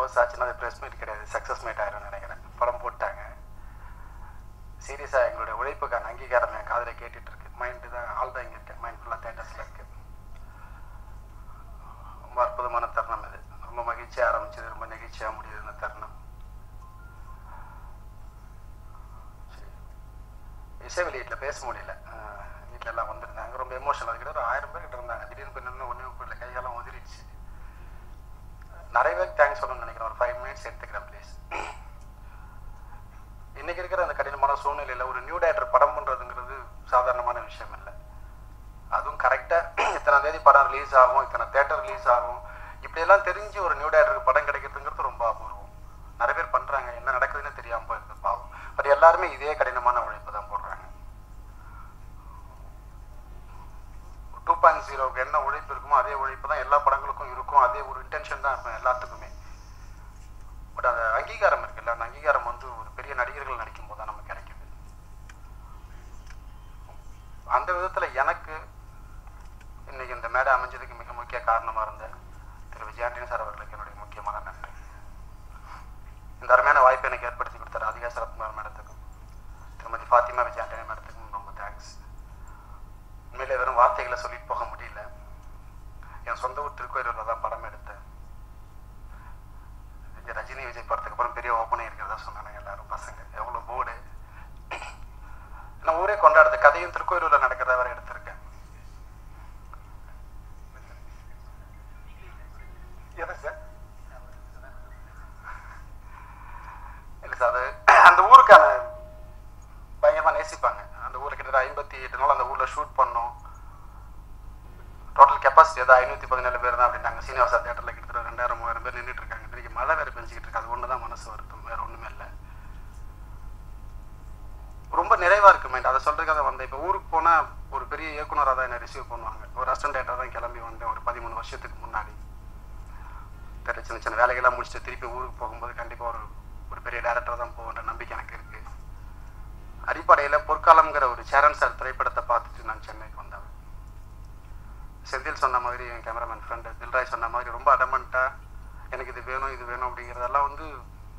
Hours ஆச்சுன்னா அது press meet கிடையாது சக்ஸஸ் மீட் ஆயிரும்னு நினைக்கிறேன் படம் போட்டாங்க சீரியஸாக எங்களுடைய உழைப்புக்கான அங்கீகாரம் என் காதில் கேட்டுட்டு இருக்கு மைண்டு தான் ஆள் தான் இங்கே இருக்கு மைண்ட் ஃபுல்லாக தேட்டர்ஸில் இருக்கு ரொம்ப அற்புதமான தருணம் இது ரொம்ப மகிழ்ச்சியாக ஆரம்பிச்சது ரொம்ப நெகிழ்ச்சியாக முடியுது இந்த தருணம் சரி. இசை வெளியீட்டில் பேச முடியல அஹ் வீட்ல எல்லாம் வந்திருந்தாங்க ரொம்ப எமோஷனல் அதுக்கிட்ட ஒரு ஆயிரம் பேர் கிட்ட இருந்தாங்க திடீர்னு போய் நின்று ஒன்றே போயிடல கையெல்லாம் உதிரிடுச்சு நிறைய பேருக்கு தேங்க்ஸ் சொல்லணும்னு நினைக்கிறேன் ஒரு ஃபைவ் மினிட்ஸ் எடுத்துக்கிறேன் ப்ளீஸ் இன்னைக்கு இருக்கிற அந்த கடினமான சூழ்நிலையில ஒரு நியூ டேரக்டர் படம் பண்றதுங்கிறது சாதாரணமான விஷயம் இல்லை அதுவும் கரெக்டா இத்தனை தேதி படம் ரிலீஸ் ஆகும் இத்தனை தேட்டர் ரிலீஸ் ஆகும் இப்படியெல்லாம் தெரிஞ்சு ஒரு நியூ டேரக்டருக்கு படம் கிடைக்கிறதுங்கிறது ரொம்ப அபூர்வம் நிறைய பேர் பண்றாங்க என்ன நடக்குதுன்னு தெரியாம போயிருக்கு பாவம் பட் எல்லாருமே இதே கடினமான உழைப்பு தான் போடுறாங்க டூ பாயிண்ட் ஜீரோக்கு என்ன உழைப்பு இருக்குமோ அதே உழைப்பு தான் எல்லா படங்களுக்கும் இருக்கும் அதே ஒரு இன்டென்ஷன் தான் இருக்கும் எல்லாத்துக்குமே பட் அந்த அங்கீகாரம் இருக்குல்ல அந்த அங்கீகாரம் வந்து ஒரு பெரிய நடிகர்கள் நடிக்கும் போது தான் நமக்கு கிடைக்குது அந்த விதத்துல எனக்கு இன்னைக்கு இந்த மேடை அமைஞ்சதுக்கு மிக முக்கிய காரணமா இருந்த திரு விஜயாண்டனி சார் அவர்களுக்கு என்னுடைய முக்கியமான நன்றி இந்த அருமையான வாய்ப்பை எனக்கு ஏற்படுத்தி கொடுத்தார் அதிகா சரத்குமார் மேடத்துக்கும் திருமதி ஃபாத்திமா விஜயாண்டனி மேடத்துக்கும் ரொம்ப தேங்க்ஸ் உண்மையிலே வெறும் வார்த்தைகளை சொல்லிட்டு போக முடியல என் சொந்த ஊர் திருக்கோயிலூரில் தான் படம் எடுத்தேன் விஜய் ரஜினி விஜய் படத்துக்கு அப்புறம் பெரிய ஓப்பனே இருக்கிறதா சொன்னாங்க எல்லாரும் பசங்க எவ்வளோ போர்டு நான் ஊரே கொண்டாடுது கதையும் திருக்கோயிலூரில் நடக்கிறத வரை எடுத்திருக்கேன் எது சார் இல்லை சார் அது அந்த ஊருக்கான பயங்கரமா நேசிப்பாங்க அந்த ஊர்ல கிட்டத்தட்ட ஐம்பத்தி எட்டு நாள் அந்த ஊர்ல ஷூட் பண்ணோம் டோட்டல் கெப்பாசிட்டி ஏதோ ஐநூத்தி பதினேழு பேர் தான் அப்படின்னாங்க சீனிவாசா தேட்டர்ல கிட்டத்தட்ட ரெண்டாயிரம் மூவாயிரம் பேர் நின்றுட்டு இருக்காங்க இன்னைக்கு மழை வேற பெஞ்சிக்கிட்டு இருக்கு அது ஒன்று தான் மனசு வருத்தம் வேற ஒண்ணுமே இல்லை ரொம்ப நிறைவா இருக்கு மைண்ட் அதை சொல்றதுக்காக வந்தேன் இப்போ ஊருக்கு போனா ஒரு பெரிய இயக்குனராக தான் என்ன ரிசீவ் பண்ணுவாங்க ஒரு அசிஸ்டன்ட் டேரக்டர் தான் கிளம்பி வந்தேன் ஒரு பதிமூணு வருஷத்துக்கு முன்னாடி தெரியல சின்ன சின்ன வேலைகள்லாம் முடிச்சுட்டு திருப்பி ஊருக்கு போகும்போது கண்டிப்பா ஒரு ஒரு பெரிய டேரக்டர் தான் போகின்ற நம்பிக்கை எனக்கு இருக்கு அடிப்படையில் பொற்காலம்ங்கிற ஒரு சேரன் சார் திரைப்படத்தை பார்த்துட்டு நான் சென்னைக்கு வந்தேன் செந்தில் சொன்ன மாதிரி என் கேமராமேன் ஃப்ரெண்டு தில்ராய் சொன்ன மாதிரி ரொம்ப அடமெண்ட்டா எனக்கு இது வேணும் இது வேணும் அப்படிங்கிறதெல்லாம் வந்து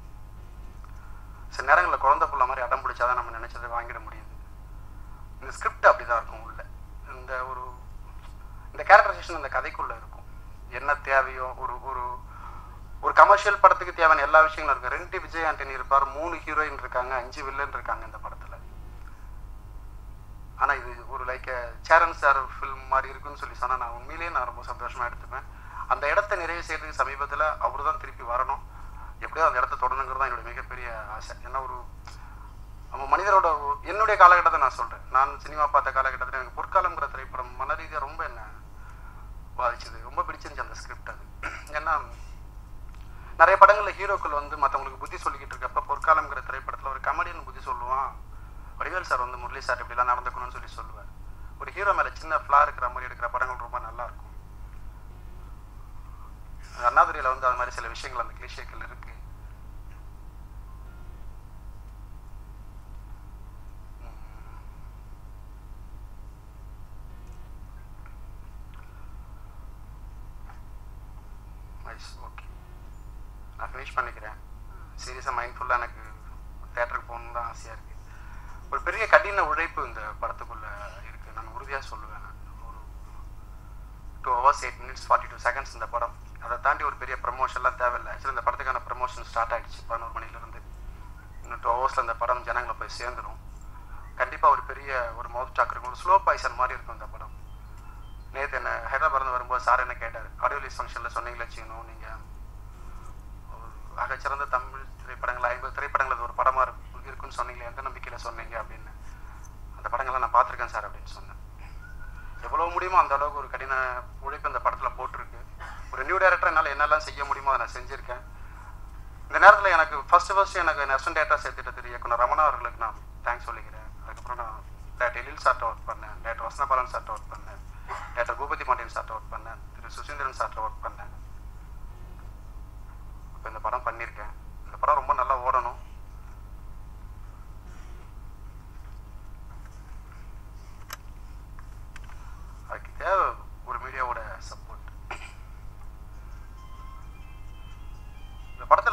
சில நேரங்களில் குழந்தை புள்ள மாதிரி அடம் பிடிச்சாதான் நம்ம நினைச்சதை வாங்கிட முடியுது இந்த ஸ்கிரிப்ட் அப்படிதான் இருக்கும் உள்ள இந்த ஒரு இந்த கேரக்டரைசேஷன் இந்த கதைக்குள்ள இருக்கும் என்ன தேவையோ ஒரு ஒரு ஒரு கமர்ஷியல் படத்துக்கு தேவையான எல்லா விஷயங்களும் இருக்கு ரெண்டு விஜய் ஆண்டனி இருப்பார் மூணு ஹீரோயின் இருக்காங்க அஞ்சு வில்லன் இருக்காங்க இந்த படத்துல ஆனா இது ஒரு லைக் சேரன் சார் ஃபில்ம் மாதிரி இருக்குன்னு சொல்லி சொன்னா நான் உண்மையிலேயே நான் ரொம்ப சந்தோஷமா எடுத்துப்பேன் அந்த இடத்த நிறைவு செய்யறதுக்கு சமீபத்துல அவரு தான் திருப்பி வரணும் எப்படியோ அந்த இடத்த தொடணுங்கிறது தான் என்னோட மிகப்பெரிய ஆசை ஏன்னா ஒரு நம்ம மனிதரோட ஒரு- என்னுடைய காலகட்டத்தை நான் சொல்றேன் நான் சினிமா பார்த்த காலகட்டத்தில் எனக்கு பொற்காலம்ங்கிற திரைப்படம் மன ரீதியா ரொம்ப என்ன பாதிச்சது ரொம்ப பிடிச்சிருந்துச்சு அந்த ஸ்கிரிப்ட் அது ஏன்னா நிறைய படங்கள்ல ஹீரோக்கள் வந்து மத்தவங்களுக்கு புத்தி சொல்லிக்கிட்டு இருக்கப்ப பொற்காலம்ங்கிற திரைப்படத்துல ஒரு கமெடியன் புத்தி சொல்லுவான் வடிவேல் சார் வந்து முரளி சார் இப்படிலாம் நடந்துக்கணும்னு சொல்லி சொல்லுவார் ஒரு ஹீரோ மேல சின்ன ஃப்ளா இருக்கிற மாதிரி எடுக்கிற படங்கள் ரொம்ப நல்லா இருக்கும் அண்ணாதுரையில வந்து அது மாதிரி சில விஷயங்கள் அந்த கிளிஷேக்கள் இருக்கு நைஸ் ஓகே நான் ஃபினிஷ் பண்ணிக்கிறேன் சீரியஸாக மைண்ட்ஃபுல்லாக எனக்கு தேட்டருக்கு போகணுன்னு தான் ஆசையாக இருக்குது ஒரு பெரிய கடின உழைப்பு இந்த படத்துக்குள்ளே இருக்குது நான் உறுதியாக சொல்லுவேன் நான். ஒரு two hours eight minutes forty two seconds இந்த படம் அதை தாண்டி ஒரு பெரிய ப்ரமோஷன்லாம் தேவையில்லை ஆக்சுவலி இந்த படத்துக்கான ப்ரமோஷன் ஸ்டார்ட் ஆயிடுச்சு பதினோரு மணிலேருந்து இன்னும் டூ ஹவர்ஸில் இந்த படம் ஜனங்களை போய் சேர்ந்துடும் கண்டிப்பாக ஒரு பெரிய ஒரு மவுத் டாக் இருக்கும் ஒரு ஸ்லோ பாய்சன் மாதிரி இருக்கும் இந்த படம் நேற்று என்ன ஹைதராபாத்லேருந்து வரும்போது சார் என்ன கேட்டார் ஆடியோ ரிலீஸ் ஃபங்க்ஷனில் சொன்னீங்களே சீனு நீங்கள் ஆகச்சிறந்த தமிழ் திரைப்படங்கள் ஐம்பது திரைப்படங்கள் அது ஒரு படமாக இருக்கு இருக்குன்னு சொன்னீங்களே எந்த நம்பிக்கையில் சொன்னீங்க அப்படின்னு அந்த படங்கள்லாம் நான் பார்த்துருக்கேன் சார் அப்படின்னு சொன்னேன் எவ்வளோ முடியுமோ அந்த அளவுக்கு ஒரு கடின உழைப்பு இந்த படத்தில் போட்டிருக்கு ஒரு நியூ டேரக்டர் என்னால் என்னெல்லாம் செய்ய முடியுமோ அதை நான் செஞ்சுருக்கேன் இந்த நேரத்தில் எனக்கு ஃபர்ஸ்ட் ஃபர்ஸ்ட் எனக்கு நெர்சன் டேட்டா சேர்த்துட்டு திரு இயக்குனர் ரமணா அவர்களுக்கு நான் தேங்க்ஸ் சொல்லிக்கிறேன் அதுக்கப்புறம் நான் டேரக்டர் எழில் சார்ட்ட ஒர்க் பண்ணேன் டேரக்டர் வசனபாலன் சார்ட்ட ஒர்க் பண்ணேன் டேரக்டர் பூபதி பாண்டியன் சார்ட்ட ஒர்க் பண்ணேன் திரு சுசீந்திரன் சார்ட்ட ஒர்க் பண்ணேன் இப்போ இந்த படம் பண்ணியிருக்கேன் இந்த படம் ரொம்ப நல்லா ஓடணும் அதுக்கு தேவை ஒரு மீடியாவோட சப்போர்ட் இந்த படத்தை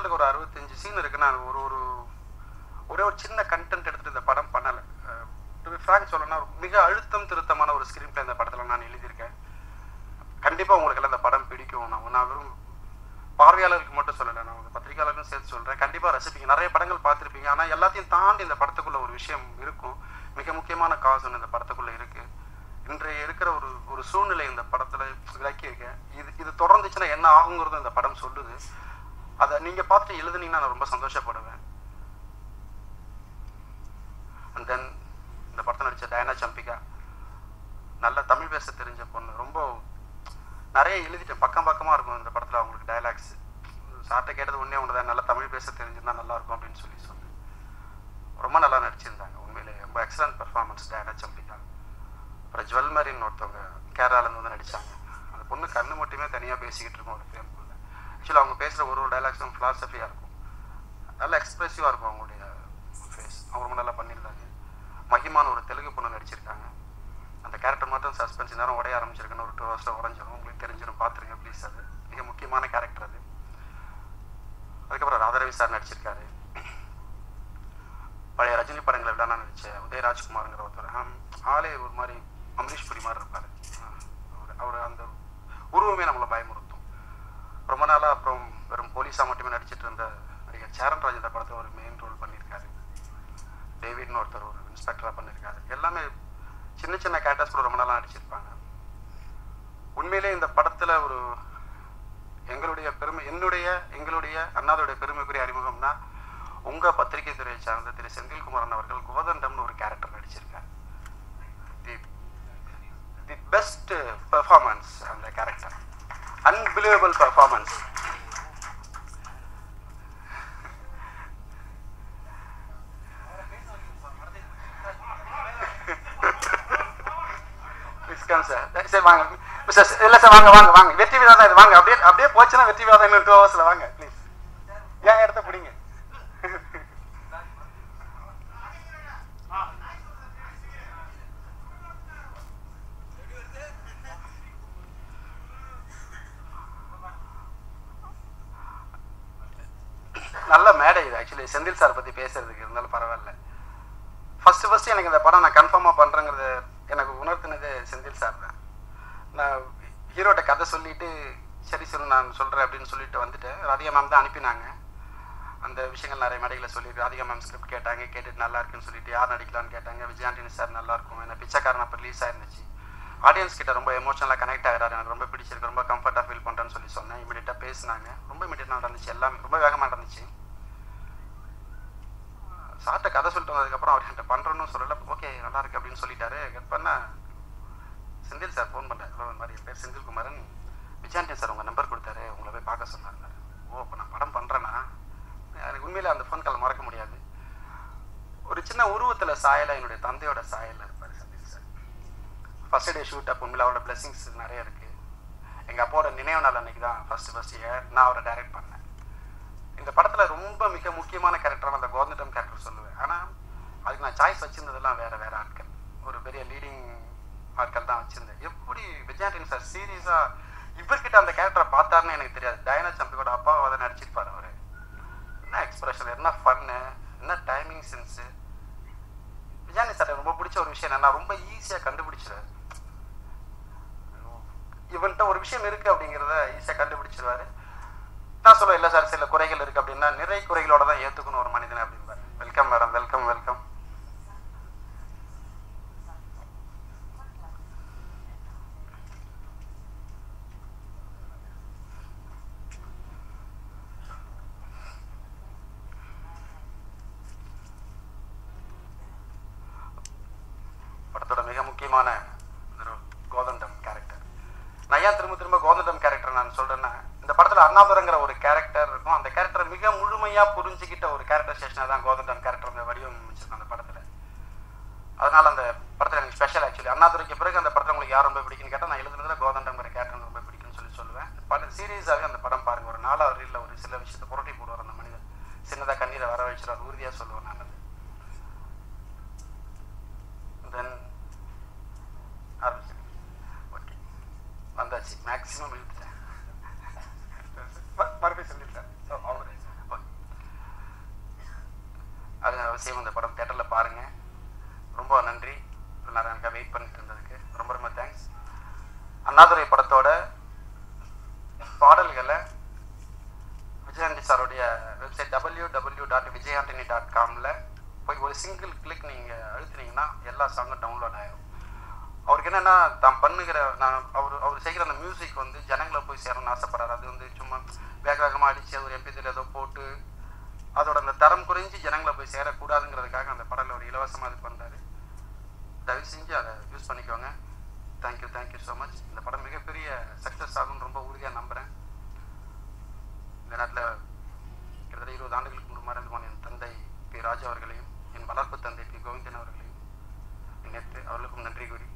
இருபத்தஞ்சு சீன் இருக்குன்னா அது ஒரு ஒரு ஒரே ஒரு சின்ன கண்டென்ட் எடுத்துட்டு இந்த படம் பண்ணலை டு ஃப்ராங்க் சொல்லணும்னா மிக அழுத்தம் திருத்தமான ஒரு ஸ்க்ரீன் பிளே இந்த படத்தில் நான் எழுதியிருக்கேன் கண்டிப்பாக உங்களுக்கு எல்லாம் இந்த படம் பிடிக்கும் நான் நான் வெறும் பார்வையாளருக்கு மட்டும் சொல்லலை நான் உங்க பத்திரிகையாளருக்கும் சேர்த்து சொல்கிறேன் கண்டிப்பாக ரசிப்பீங்க நிறைய படங்கள் பார்த்துருப்பீங்க ஆனால் எல்லாத்தையும் தாண்டி இந்த படத்துக்குள்ள ஒரு விஷயம் இருக்கும் மிக முக்கியமான காசு ஒன்று இந்த படத்துக்குள்ள இருக்கு இன்றைய இருக்கிற ஒரு ஒரு சூழ்நிலை இந்த படத்துல விளக்கியிருக்கேன் இது இது தொடர்ந்துச்சுன்னா என்ன ஆகுங்கிறதும் இந்த படம் சொல்லுது அதை நீங்க பார்த்துட்டு எழுதுனீங்கன்னா நான் ரொம்ப சந்தோஷப்படுவேன் அண்ட் தென் இந்த படத்தை நடிச்ச டயனா சம்பிகா நல்ல தமிழ் பேச தெரிஞ்ச பொண்ணு ரொம்ப நிறைய எழுதிட்டேன் பக்கம் பக்கமா இருக்கும் இந்த படத்துல அவங்களுக்கு டயலாக்ஸ் சார்ட்ட கேட்டது ஒண்ணே ஒன்று தான் நல்லா தமிழ் பேச தெரிஞ்சிருந்தா நல்லா இருக்கும் அப்படின்னு சொல்லி சொன்னேன் ரொம்ப நல்லா நடிச்சிருந்தாங்க உண்மையிலே ரொம்ப எக்ஸலன்ட் பெர்ஃபார்மன்ஸ் டயனா சம்பிகா அப்புறம் ஜுவல்மரின்னு ஒருத்தவங்க கேரளாலேருந்து வந்து நடிச்சாங்க அந்த பொண்ணு கண்ணு மட்டுமே தனியாக பேசிக்கிட்டு இருக்கும் ஒரு ஃப்ரேம்குள்ள ஆக்சுவலாக அவங்க பேசுகிற ஒரு ஒரு டைலாக்ஸும் ஃபிலாசபியாக இருக்கும் நல்ல எக்ஸ்பிரசிவாக இருக்கும் அவங்களுடைய ஃபேஸ் அவங்க ரொம்ப நல்லா பண்ணியிருந்தாங்க மகிமான்னு ஒரு தெலுங்கு பொண்ணு நடிச்சிருக்காங்க அந்த கேரக்டர் மட்டும் சஸ்பென்ஸ் நேரம் உடைய ஆரம்பிச்சிருக்குன்னு ஒரு டூ ஹவர்ஸில் உடஞ்சிடும் உங்களுக்கு தெரிஞ்சிடும் பார்த்துருங்க ப்ளீஸ் அது மிக முக்கியமான கேரக்டர் அது அதுக்கப்புறம் ராதாரவி சார் நடிச்சிருக்காரு பழைய ரஜினி படங்களை விட நான் நடிச்சேன் உதயராஜ்குமாருங்கிற ஒருத்தர் ஆம், ஆளே ஒரு மாதிரி அமரீஷ் புரி மாதிரி இருப்பாரு அவர் அவர் அந்த உருவமே நம்மளை பயமுறுத்தும் ரொம்ப நாளா அப்புறம் வெறும் போலீஸா மட்டுமே நடிச்சிட்டு இருந்த நடிகர் சேரன் ராஜ் இந்த படத்துல ஒரு மெயின் ரோல் பண்ணியிருக்காரு டேவிட்னு ஒருத்தர் ஒரு இன்ஸ்பெக்டரா பண்ணியிருக்காரு எல்லாமே சின்ன சின்ன கேரக்டர்ஸ் கூட ரொம்ப நாளா நடிச்சிருப்பாங்க உண்மையிலே இந்த படத்துல ஒரு எங்களுடைய பெருமை என்னுடைய எங்களுடைய அண்ணாதுடைய பெருமைக்குரிய அறிமுகம்னா உங்க பத்திரிகை துறையை சார்ந்த திரு செந்தில்குமாரன் அவர்கள் கோதண்டம்னு ஒரு கேரக்டர் நடிச்சிருக்காரு தி தி பெஸ்ட் பெர்ஃபார்மன்ஸ் அந்த character unbelievable performance Mysskin sir சரி வாங்க மிஸ்டர் இல்லை சார் வாங்க வாங்க வாங்க வெற்றி விழா தான் இது வாங்க அப்படியே அப்படியே போச்சுன்னா வெற்றி விழா தான் இன்னும் டூ ஹவர்ஸில் வாங்க ப்ளீஸ் ஏன் இடத்த பிடிங்க நல்ல மேடை இது ஆக்சுவலி செந்தில் சார் பற்றி பேசுறதுக்கு இருந்தாலும் பரவாயில்ல ஃபர்ஸ்ட் ஃபர்ஸ்ட் எனக்கு இந்த படம் நான் கன்ஃபார்மாக பண்ணுறேங்கிறது எனக்கு உணர்த்தினது செந்தில் சார் தான் நான் ஹீரோட்ட கதை சொல்லிட்டு சரி சொல்லு நான் சொல்கிறேன் அப்படின்னு சொல்லிட்டு வந்துட்டேன் ராதிகா மேம் தான் அனுப்பினாங்க அந்த விஷயங்கள் நிறைய மேடைகளை சொல்லிட்டு ராதிகா மேம் ஸ்கிரிப்ட் கேட்டாங்க கேட்டுட்டு நல்லா இருக்குன்னு சொல்லிட்டு யார் நடிக்கலாம்னு கேட்டாங்க விஜயாண்டினி சார் நல்லா இருக்கும் ஏன்னா பிச்சைக்காரன் அப்போ ரிலீஸ் ஆயிருந்துச்சு ஆடியன்ஸ் கிட்ட ரொம்ப எமோஷனலாக கனெக்ட் ஆகிறாரு எனக்கு ரொம்ப பிடிச்சிருக்கு ரொம்ப கம்ஃபர்ட்டாக ஃபீல் பண்ணுறேன்னு சொல்லி சொன்னேன் இமீடியட்டாக பேசினாங்க ரொம்ப இமீடியட்டாக நடந்துச்சு எல்லாமே ரொம்ப வேகமாக நடந்துச்சு சார்ட்ட கதை சொல்லிட்டு வந்ததுக்கப்புறம் அவர் என்கிட்ட பண்ணுறோன்னு சொல்லல ஓகே நல்லா இருக்கு அப்படின்னு சொல்லிட்டாரு கட் பண்ண செந்தில் சார் ஃபோன் பண்ணார் இந்த மாதிரி என் பேர் செந்தில் குமாரன் விஜயாண்டி சார் உங்கள் நம்பர் கொடுத்தாரு உங்களை போய் பார்க்க சொன்னார் ஓ அப்போ நான் படம் பண்ணுறேன்னா எனக்கு உண்மையில அந்த ஃபோன் கால் மறக்க முடியாது ஒரு சின்ன உருவத்தில் சாயலாக என்னுடைய தந்தையோட சாயலில் இருப்பார் Senthil sir first day shoot அப்போ உண்மையில அவரோட பிளெஸிங்ஸ் நிறைய இருக்கு எங்கள் அப்பாவோட நினைவு நாள் அன்னைக்கு தான் ஃபர்ஸ்ட் ஃபர்ஸ்ட் இயர் நான் அவரை டைரக்ட் பண்ணேன் இந்த படத்துல ரொம்ப மிக முக்கியமான கேரக்டரான அந்த கோதண்டம் கேரக்டர் சொல்லுவேன் ஆனா அதுக்கு நான் சாய்ஸ் வச்சிருந்ததெல்லாம் வேற வேற ஆட்கள் ஒரு பெரிய லீடிங் ஆட்கள் தான் வச்சிருந்தேன் எப்படி விஜயாண்டின் சார் சீரியஸா இவர்கிட்ட அந்த கேரக்டரை பார்த்தாருன்னு எனக்கு தெரியாது டயனா சம்பியோட அப்பாவை அதை நடிச்சிருப்பாரு அவரு என்ன எக்ஸ்பிரஷன் என்ன ஃபன்னு என்ன டைமிங் சென்ஸு விஜயாண்டி சார் ரொம்ப பிடிச்ச ஒரு விஷயம் என்னன்னா ரொம்ப ஈஸியா கண்டுபிடிச்சிருவாரு இவன்கிட்ட ஒரு விஷயம் இருக்கு அப்படிங்கிறத ஈஸியா கண்டுபிடிச்சிருவாரு நான் சொல்லுவேன் இல்லை சார் சில குறைகள் இருக்கு அப்படின்னா நிறை குறைகளோட தான் ஏத்துக்கணும் ஒரு மனிதனை அப்படின்பாரு வெல்கம் மேடம் வெல்கம் வெல்கம் படத்தோட மிக முக்கியமான ஒரு கோதண்டம் கேரக்டர் நான் ஏன் திரும்ப திரும்ப கோதண்டம் கேரக்டர் நான் சொல்றேன்னா இந்த படத்துல அண்ணாதுரங்கிற ஒரு கேரக்டர் இருக்கும் அந்த கேரக்டர் மிக முழுமையா புரிஞ்சுக்கிட்ட ஒரு கேரக்டர் ஸ்டேஷனா தான் கோதண்டம் கேரக்டர் அந்த வடிவமைச்சிருக்கும் அந்த படத்துல அதனால அந்த படத்துல எனக்கு ஸ்பெஷல் ஆக்சுவலி அண்ணாதுரைக்கு பிறகு அந்த படத்துல உங்களுக்கு யார் ரொம்ப பிடிக்குன்னு கேட்டா நான் எழுதுனதுல கோதண்டம்ங்கிற கேரக்டர் ரொம்ப பிடிக்கும்னு சொல்லி சொல்லுவேன் படம் சீரியஸாவே அந்த படம் பாருங்க ஒரு நாலாவது ரீல்ல ஒரு சில விஷயத்தை புரட்டி போடுவார் அந்த மனிதன் சின்னதா கண்ணீரை வர வச்சிருவார் உறுதியா சொல்லுவேன் நான் அது தென் ஆரம்பிச்சேன் ஓகே வந்தாச்சு மேக்ஸிமம் இழுத்துட்டேன் ம- மறுபடியும் சொல்லிட்டேன் ஸோ அவரு ஓகே அவசியம் இந்த படம் தேட்டரில் பாருங்கள் ரொம்ப நன்றி எல்லாரும் எனக்காக வெயிட் பண்ணிட்டு இருந்ததுக்கு ரொம்ப ரொம்ப தேங்க்ஸ் அண்ணாதுரை படத்தோட பாடல்களை விஜயாண்டி சாருடைய website W W dot Vijayantony dot காமில் போய் ஒரு சிங்கிள் கிளிக் நீங்கள் அழுத்துனீங்கன்னா எல்லா சாங்கும் டவுன்லோட் ஆயிரும் அவருக்கு என்னென்னா தான் பண்ணுகிற நான் அவர் அவர் செய்கிற அந்த மியூசிக் வந்து ஜனங்களை போய் சேரணும்னு ஆசைப்படுறாரு அது வந்து சும்மா வேக வேகமாக அடித்து அது ஒரு எம்பித்தில் ஏதோ போட்டு அதோட அந்த தரம் குறைஞ்சி ஜனங்களை போய் சேரக்கூடாதுங்கிறதுக்காக அந்த படத்தில் ஒரு இலவசமாக இது பண்ணுறாரு தயவு செஞ்சு அதை யூஸ் பண்ணிக்கோங்க தேங்க்யூ தேங்க்யூ ஸோ மச் இந்த படம் மிகப்பெரிய சக்ஸஸ் ஆகும்னு ரொம்ப உறுதியாக நம்புகிறேன் இந்த நேரத்தில் கிட்டத்தட்ட இருபது ஆண்டுகளுக்கு முன்பு மறைந்து போன என் தந்தை பி ராஜா அவர்களையும் என் வளர்ப்பு தந்தை பி கோவிந்தன் அவர்களையும் நினைத்து அவர்களுக்கும் நன்றி கூறி